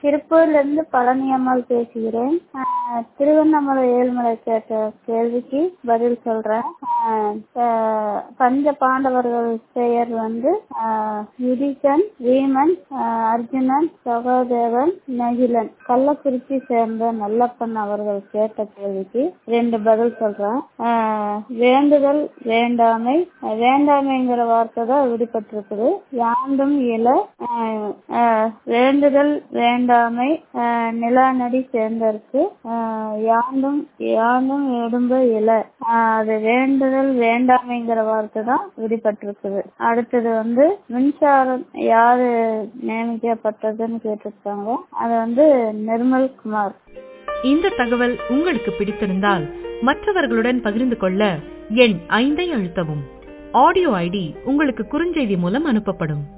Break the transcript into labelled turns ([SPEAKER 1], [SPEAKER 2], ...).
[SPEAKER 1] திருப்பூர்ல இருந்து பழனியம்மாள் பேசுகிறேன் ஆஹ் திருவண்ணாமலை ஏழுமலை கேட்ட கேள்விக்கு பதில் சொல்றேன் ஆஹ் ப- பஞ்ச பாண்டவர்கள் பெயர் வந்து ஆஹ் யுதிஷன் வீமன் ஆஹ் அர்ஜுனன் சகோதரன் நகிலன் கள்ளக்குறிச்சி சேர்ந்த நல்லப்பன் அவர்கள் கேட்ட கேள்விக்கு ரெண்டு பதில் சொல்றேன் ஆஹ் வேண்டுதல் வேண்டாமை ஆஹ் வேண்டாமைங்கிற வார்த்தை தான் விடுபட்டிருக்குது யாண்டும் இல ஆஹ் ஆஹ் வேண்டுதல் வேண்டாமை ஆஹ் நிலாநடி சேர்ந்திருக்கு ஆஹ் யாண்டும் யாண்டும் எடும்ப இல ஆஹ் அது வேண்டுதல் வேண்டாமைங்கிற வார்த்தை தான் விடுபட்டிருக்குது அடுத்தது வந்து மின்சாரம் யாரு நியமிக்கப்பட்டதுன்னு கேட்டிருக்காங்க அது வந்து நிர்மல் குமார்
[SPEAKER 2] இந்த தகவல் உங்களுக்கு பிடித்திருந்தால் மற்றவர்களுடன் பகிர்ந்து கொள்ள எண் ஐந்தை அழுத்தவும் ஆடியோ ஐடி உங்களுக்கு குறுஞ்செய்தி மூலம் அனுப்பப்படும்